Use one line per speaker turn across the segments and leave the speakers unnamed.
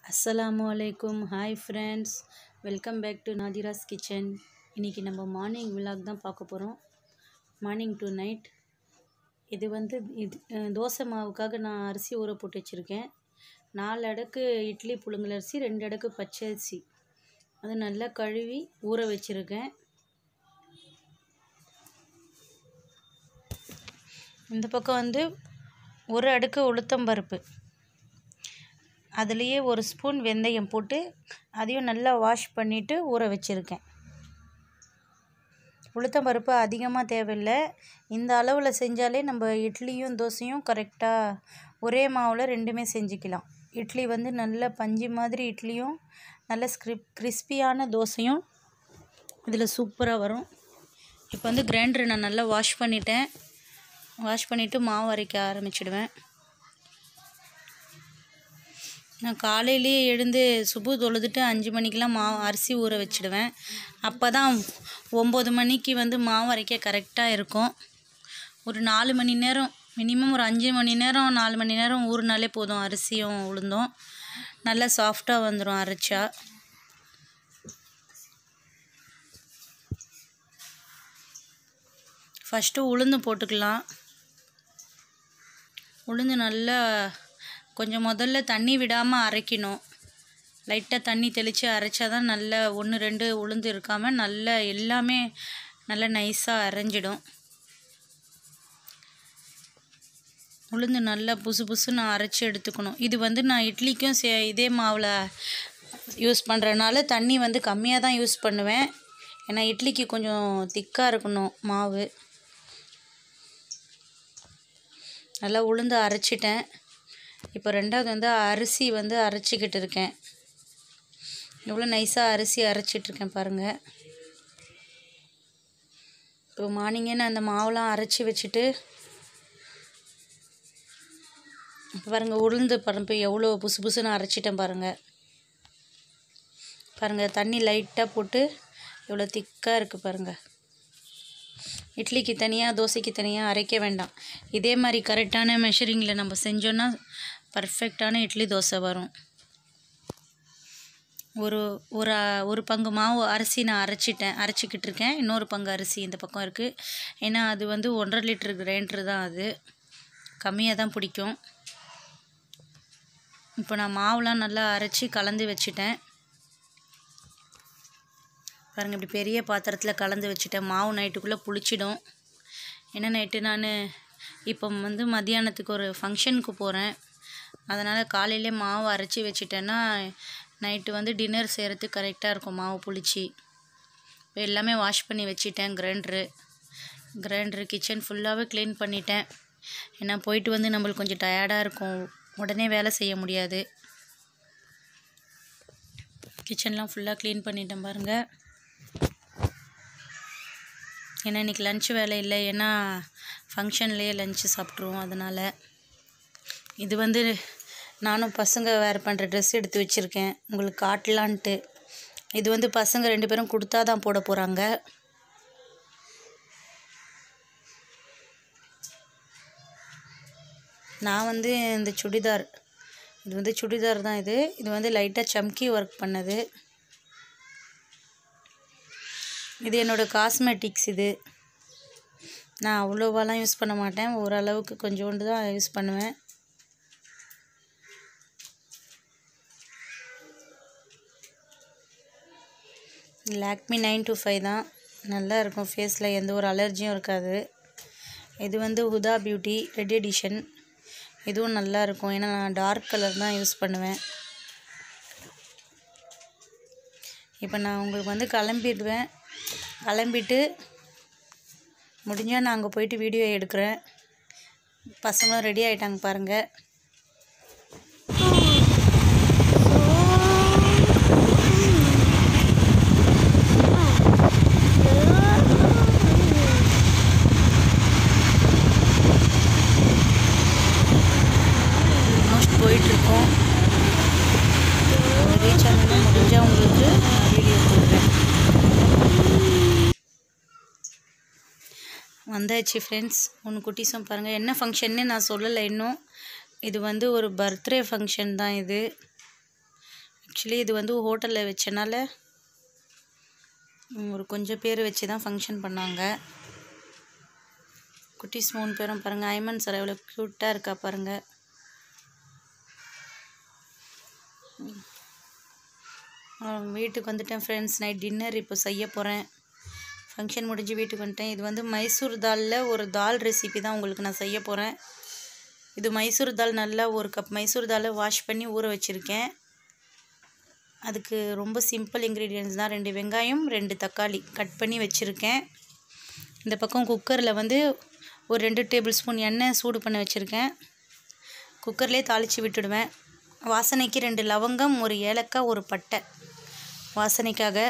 அஸ்ஸலாமு அலைக்கும் hi friends welcome back to Nadira's kitchen இன்றைக்கி நம்ம மார்னிங் விலாக் தான் பார்க்க போகிறோம் மார்னிங் டு நைட் இது வந்து இது அஹ், தோசை மாவுக்காக நான் அரிசி ஊற போட்டு வச்சுருக்கேன் நாலு அடுக்கு இட்லி புழுங்கல் அரிசி ரெண்டு அடுக்கு பச்சை அரிசி அது நல்லா கழுவி ஊற வச்சுருக்கேன் இந்த பக்கம் வந்து ஒரு அடுக்கு உளுத்தம்பருப்பு அதுலேயே ஒரு ஸ்பூன் வெந்தயம் போட்டு அதையும் நல்லா வாஷ் பண்ணிவிட்டு ஊற வச்சுருக்கேன் உளுத்தம்பருப்பு அதிகமாக தேவையில்லை இந்த அளவில் செஞ்சாலே நம்ம இட்லியும் தோசையும் கரெக்டாக ஒரே மாவில் ரெண்டுமே செஞ்சுக்கலாம் இட்லி வந்து நல்ல பஞ்சு மாதிரி இட்லியும் நல்ல ஸ்கிரிப் கிறிஸ்பியான தோசையும் இதில் சூப்பராக வரும் இப்போ வந்து கிரைண்டரை நான் நல்லா வாஷ் பண்ணிட்டேன் வாஷ் பண்ணிவிட்டு மாவு அரைக்க ஆரம்பிச்சிடுவேன் நான் காலையிலேயே எழுந்து சுபு தொழுதுட்டு அஞ்சு மணிக்கெலாம் மாவு அரிசி ஊற வச்சிடுவேன் அப்போ தான் ஒம்பது மணிக்கு வந்து மாவு அரைக்க கரெக்டாக இருக்கும் ஒரு நாலு மணி நேரம் மினிமம் ஒரு அஞ்சு மணி நேரம் நாலு மணி நேரம் ஊறினாலே போதும் அரிசியும் உளுந்தும் நல்லா சாஃப்டாக வந்துடும் அரைச்சா ஃபஸ்ட்டு உளுந்து போட்டுக்கலாம் உளுந்து நல்லா கொஞ்சம் முதல்ல தண்ணி விடாமல் அரைக்கணும் லைட்டாக தண்ணி தெளித்து அரைச்சா தான் நல்ல ஒன்று ரெண்டு உளுந்து இருக்காமல் நல்ல எல்லாமே நல்லா நைஸாக அரைஞ்சிடும் உளுந்து நல்லா புசு புசுன்னு அரைச்சி எடுத்துக்கணும் இது வந்து நான் இட்லிக்கும் சே இதே மாவில் யூஸ் பண்ணுறனால தண்ணி வந்து கம்மியாக தான் யூஸ் பண்ணுவேன் ஏன்னா இட்லிக்கு கொஞ்சம் திக்காக இருக்கணும் மாவு நல்லா உளுந்து அரைச்சிட்டேன் இப்போ ரெண்டாவது வந்து அரிசி வந்து அரைச்சிக்கிட்டு இருக்கேன் எவ்வளோ நைஸாக அரிசி அரைச்சிட்ருக்கேன் பாருங்கள் இப்போ மார்னிங்கே நான் அந்த மாவுலாம் அரைச்சி வச்சுட்டு இப்போ பாருங்கள் உளுந்து பருப்பு எவ்வளோ புசு புசுன்னு அரைச்சிட்டேன் பாருங்கள் பாருங்கள் தண்ணி லைட்டாக போட்டு எவ்வளோ திக்காக இருக்குது பாருங்கள் இட்லிக்கு தனியாக தோசைக்கு தனியாக அரைக்க வேண்டாம் இதே மாதிரி கரெக்டான மெஷரிங்கில் நம்ம செஞ்சோன்னா பர்ஃபெக்டான இட்லி தோசை வரும் ஒரு ஒரு ஒரு பங்கு மாவு அரிசி நான் அரைச்சிட்டேன் அரைச்சிக்கிட்டு இருக்கேன் இன்னொரு பங்கு அரிசி இந்த பக்கம் இருக்குது ஏன்னா அது வந்து ஒன்றரை லிட்டர் கிரைண்டர் தான் அது கம்மியாக தான் பிடிக்கும் இப்போ நான் மாவுலாம் நல்லா அரைச்சி கலந்து வச்சுட்டேன் பாருங்கள் இப்படி பெரிய பாத்திரத்தில் கலந்து வச்சுட்டேன் மாவு நைட்டுக்குள்ளே புளிச்சிடும் ஏன்னா நைட்டு நான் இப்போ வந்து மத்தியானத்துக்கு ஒரு ஃபங்க்ஷனுக்கு போகிறேன் அதனால் காலையிலே மாவு அரைச்சி வச்சிட்டேன்னா நைட்டு வந்து டின்னர் செய்கிறதுக்கு கரெக்டாக இருக்கும் மாவு புளிச்சு இப்போ எல்லாமே வாஷ் பண்ணி வச்சிட்டேன் கிரைண்டரு கிரைண்டரு கிச்சன் ஃபுல்லாகவே க்ளீன் பண்ணிட்டேன் ஏன்னா போயிட்டு வந்து நம்மளுக்கு கொஞ்சம் டயர்டாக இருக்கும் உடனே வேலை செய்ய முடியாது கிச்சன்லாம் ஃபுல்லாக க்ளீன் பண்ணிட்டேன் பாருங்கள் ஏன்னா இன்றைக்கி லன்ச் வேலை இல்லை ஏன்னா ஃபங்க்ஷன்லேயே லஞ்சு சாப்பிட்ருவோம் அதனால் இது வந்து நானும் பசங்க வேர் பண்ணுற ட்ரெஸ் எடுத்து வச்சுருக்கேன் உங்களுக்கு காட்டலான்ட்டு இது வந்து பசங்க ரெண்டு பேரும் கொடுத்தா தான் போட போகிறாங்க நான் வந்து இந்த சுடிதார் இது வந்து சுடிதார் தான் இது இது வந்து லைட்டாக சம்கி ஒர்க் பண்ணது இது என்னோடய காஸ்மெட்டிக்ஸ் இது நான் அவ்வளோவாலாம் யூஸ் பண்ண மாட்டேன் ஓரளவுக்கு கொஞ்சோண்டு தான் யூஸ் பண்ணுவேன் லாக்மி நைன் டூ ஃபைவ் தான் நல்லா இருக்கும் ஃபேஸில் எந்த ஒரு அலர்ஜியும் இருக்காது இது வந்து ஹுதா பியூட்டி ரெட் எடிஷன் இதுவும் நல்லா இருக்கும் ஏன்னா நான் டார்க் கலர் தான் யூஸ் பண்ணுவேன் இப்போ நான் உங்களுக்கு வந்து கிளம்பிடுவேன் கிளம்பிட்டு முடிஞ்சால் நான் அங்கே போயிட்டு வீடியோ எடுக்கிறேன் பசங்களும் ரெடி ஆகிட்டாங்க பாருங்கள் ஆல்மோஸ்ட் போயிட்டுருக்கோம் ரீச் ஆகணும் முடிஞ்சால் உங்களுக்கு நான் வீடியோ போடுறேன் வந்தாச்சு ஃப்ரெண்ட்ஸ் ஒன்று குட்டீஸும் பாருங்கள் என்ன ஃபங்க்ஷன்னு நான் சொல்லலை இன்னும் இது வந்து ஒரு பர்த்டே ஃபங்க்ஷன் தான் இது ஆக்சுவலி இது வந்து ஹோட்டலில் வச்சனால ம், ஒரு கொஞ்சம் பேர் வச்சு தான் ஃபங்க்ஷன் பண்ணாங்க குட்டீஸ் மூணு பேரும் பாருங்கள் ஐமன் சார் எவ்வளோ க்யூட்டாக இருக்கா பாருங்கள் வீட்டுக்கு வந்துட்டேன் ஃப்ரெண்ட்ஸ் நைட் டின்னர் இப்போ செய்ய போகிறேன் ஃபங்க்ஷன் முடிஞ்சு வீட்டுக்கு வந்துட்டேன் இது வந்து மைசூர் தாலில் ஒரு தால் ரெசிபி தான் உங்களுக்கு நான் செய்ய போகிறேன் இது மைசூர் தால் நல்லா ஒரு கப் மைசூர் தாலை வாஷ் பண்ணி ஊற வச்சுருக்கேன் அதுக்கு ரொம்ப சிம்பிள் இன்க்ரீடியன்ஸ் தான் ரெண்டு வெங்காயம் ரெண்டு தக்காளி கட் பண்ணி வச்சுருக்கேன் இந்த பக்கம் குக்கரில் வந்து ஒரு ரெண்டு டேபிள் ஸ்பூன் எண்ணெய் சூடு பண்ண வச்சுருக்கேன் குக்கர்லேயே தாளித்து விட்டுடுவேன் வாசனைக்கு ரெண்டு லவங்கம் ஒரு ஏலக்காய் ஒரு பட்டை வாசனைக்காக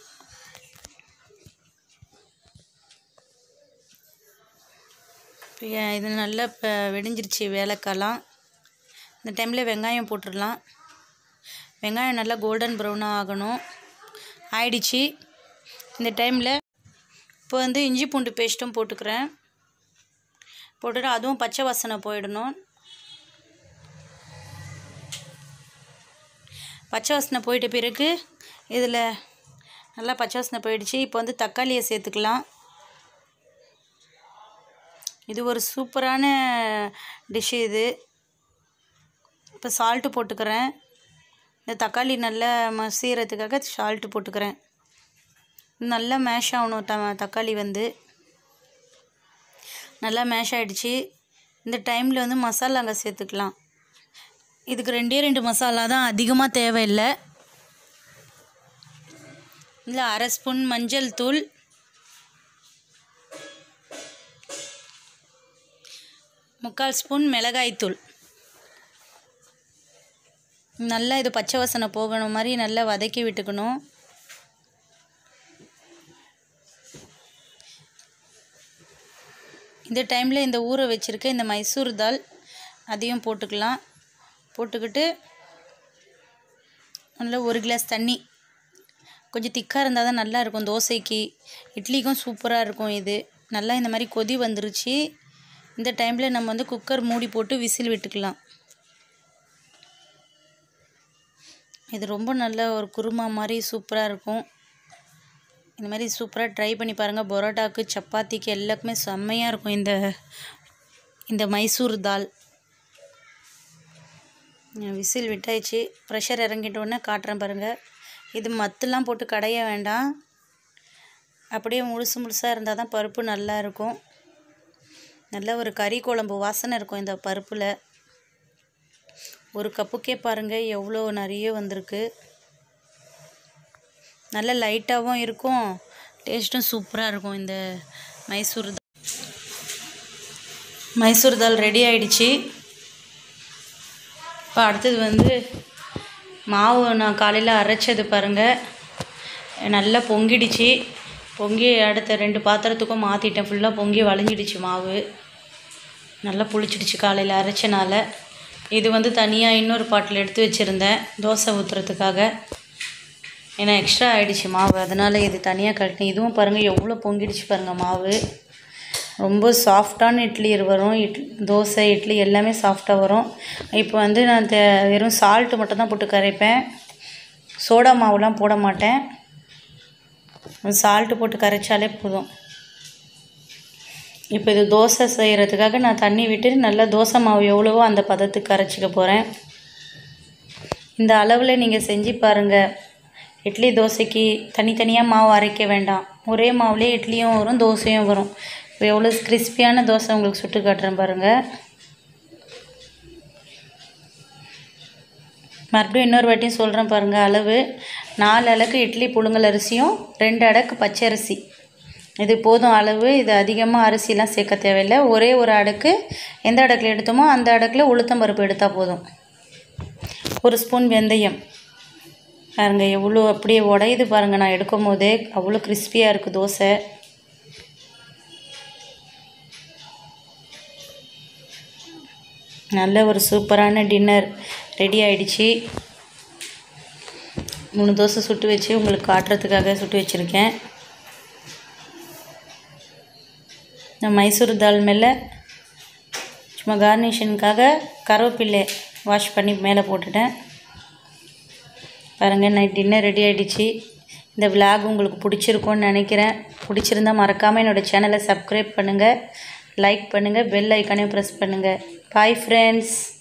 இப்போ இது நல்லா இப்போ வெடிஞ்சிருச்சு வேலைக்காலாம் இந்த டைமில் வெங்காயம் போட்டுடலாம் வெங்காயம் நல்லா கோல்டன் ப்ரௌனாக ஆகணும் ஆயிடுச்சு இந்த டைமில் இப்போ வந்து இஞ்சி பூண்டு பேஸ்ட்டும் போட்டுக்கிறேன் போட்டுட்டு அதுவும் பச்சை வாசனை போயிடணும் பச்சை வாசனை போயிட்ட பிறகு இதில் நல்லா பச்சை வாசனை போயிடுச்சு இப்போ வந்து தக்காளியை சேர்த்துக்கலாம் இது ஒரு சூப்பரான டிஷ் இது இப்போ சால்ட்டு போட்டுக்கிறேன் இந்த தக்காளி நல்லா மசீரத்துக்காக சால்ட்டு போட்டுக்கிறேன் நல்லா மேஷ் ஆகணும் த தக்காளி வந்து நல்லா மேஷ் ஆகிடுச்சு இந்த டைமில் வந்து மசாலாங்க சேர்த்துக்கலாம் இதுக்கு ரெண்டே ரெண்டு மசாலா தான் அதிகமாக தேவையில்லை இல்லை அரை ஸ்பூன் மஞ்சள் தூள் முக்கால் ஸ்பூன் மிளகாய்த்தூள் நல்லா இது பச்சை வாசனை போகணும் மாதிரி நல்லா வதக்கி விட்டுக்கணும் இந்த டைமில் இந்த ஊற வச்சுருக்க இந்த மைசூர் தால் அதையும் போட்டுக்கலாம் போட்டுக்கிட்டு நல்லா ஒரு கிளாஸ் தண்ணி கொஞ்சம் திக்காக இருந்தால் தான் நல்லா இருக்கும் தோசைக்கு இட்லிக்கும் சூப்பராக இருக்கும் இது நல்லா இந்த மாதிரி கொதி வந்துருச்சு இந்த டைமில் நம்ம வந்து குக்கர் மூடி போட்டு விசில் விட்டுக்கலாம் இது ரொம்ப நல்ல ஒரு குருமா மாதிரி சூப்பராக இருக்கும் இந்த மாதிரி சூப்பராக ட்ரை பண்ணி பாருங்கள் பரோட்டாக்கு சப்பாத்திக்கு எல்லாருக்குமே செம்மையாக இருக்கும் இந்த இந்த மைசூர் தால் விசில் விட்டாச்சு ப்ரெஷர் இறங்கிட்ட உடனே காட்டுறேன் பாருங்கள் இது மத்தெல்லாம் போட்டு கடைய வேண்டாம் அப்படியே முழுசு முழுசாக இருந்தால் தான் பருப்பு நல்லா இருக்கும் நல்ல ஒரு கறி குழம்பு வாசனை இருக்கும் இந்த பருப்பில் ஒரு கப்புக்கே பாருங்கள் எவ்வளோ நிறைய வந்திருக்கு நல்ல லைட்டாகவும் இருக்கும் டேஸ்ட்டும் சூப்பராக இருக்கும் இந்த மைசூர் தால் மைசூர் தால் ரெடி ஆயிடுச்சு இப்போ அடுத்தது வந்து மாவு நான் காலையில் அரைச்சது பாருங்கள் நல்லா பொங்கிடுச்சு பொங்கி அடுத்த ரெண்டு பாத்திரத்துக்கும் மாற்றிட்டேன் ஃபுல்லாக பொங்கி வளைஞ்சிடுச்சு மாவு நல்லா புளிச்சிடுச்சு காலையில் அரைச்சனால இது வந்து தனியாக இன்னொரு பாட்டில் எடுத்து வச்சுருந்தேன் தோசை ஊற்றுறதுக்காக ஏன்னா எக்ஸ்ட்ரா ஆகிடுச்சு மாவு அதனால் இது தனியாக கட்டினேன் இதுவும் பாருங்கள் எவ்வளோ பொங்கிடுச்சு பாருங்கள் மாவு ரொம்ப சாஃப்டான இட்லி வரும் இட் தோசை இட்லி எல்லாமே சாஃப்டாக வரும் இப்போ வந்து நான் தே வெறும் சால்ட்டு மட்டும் தான் போட்டு கரைப்பேன் சோடா மாவுலாம் போட மாட்டேன் சால்ட்டு போட்டு கரைச்சாலே போதும் இப்போ இது தோசை செய்கிறதுக்காக நான் தண்ணி விட்டு நல்லா தோசை மாவு எவ்வளவோ அந்த பதத்துக்கு கரைச்சிக்க போகிறேன் இந்த அளவில் நீங்கள் செஞ்சு பாருங்கள் இட்லி தோசைக்கு தனித்தனியாக மாவு அரைக்க வேண்டாம் ஒரே மாவுலேயே இட்லியும் வரும் தோசையும் வரும் இப்போ எவ்வளோ கிறிஸ்பியான தோசை உங்களுக்கு சுட்டு காட்டுறேன் பாருங்கள் மறுபடியும் இன்னொரு வாட்டியும் சொல்கிறேன் பாருங்கள் அளவு நாலு அலக்கு இட்லி புழுங்கல் அரிசியும் ரெண்டு அடக்கு பச்சை அரிசி இது போதும் அளவு இது அதிகமாக அரிசிலாம் சேர்க்க தேவையில்லை ஒரே ஒரு அடுக்கு எந்த அடுக்கில் எடுத்தோமோ அந்த அடுக்கில் உளுத்தம் பருப்பு எடுத்தால் போதும் ஒரு ஸ்பூன் வெந்தயம் பாருங்க எவ்வளோ அப்படியே உடையுது பாருங்கள் நான் எடுக்கும் போதே அவ்வளோ கிறிஸ்பியாக இருக்குது தோசை நல்ல ஒரு சூப்பரான டின்னர் ரெடி ஆயிடுச்சு மூணு தோசை சுட்டு வச்சு உங்களுக்கு காட்டுறதுக்காக சுட்டு வச்சுருக்கேன் இந்த மைசூர் தால் மேலே சும்மா கார்னிஷனுக்காக கருவேப்பில்லை வாஷ் பண்ணி மேலே போட்டுட்டேன் பாருங்கள் நைட் டின்னர் ரெடி ஆகிடுச்சு இந்த விலாக் உங்களுக்கு பிடிச்சிருக்கும்னு நினைக்கிறேன் பிடிச்சிருந்தா மறக்காமல் என்னோடய சேனலை சப்ஸ்கிரைப் பண்ணுங்கள் லைக் பண்ணுங்கள் பெல் ஐக்கானையும் ப்ரெஸ் பண்ணுங்கள் பாய் ஃப்ரெண்ட்ஸ்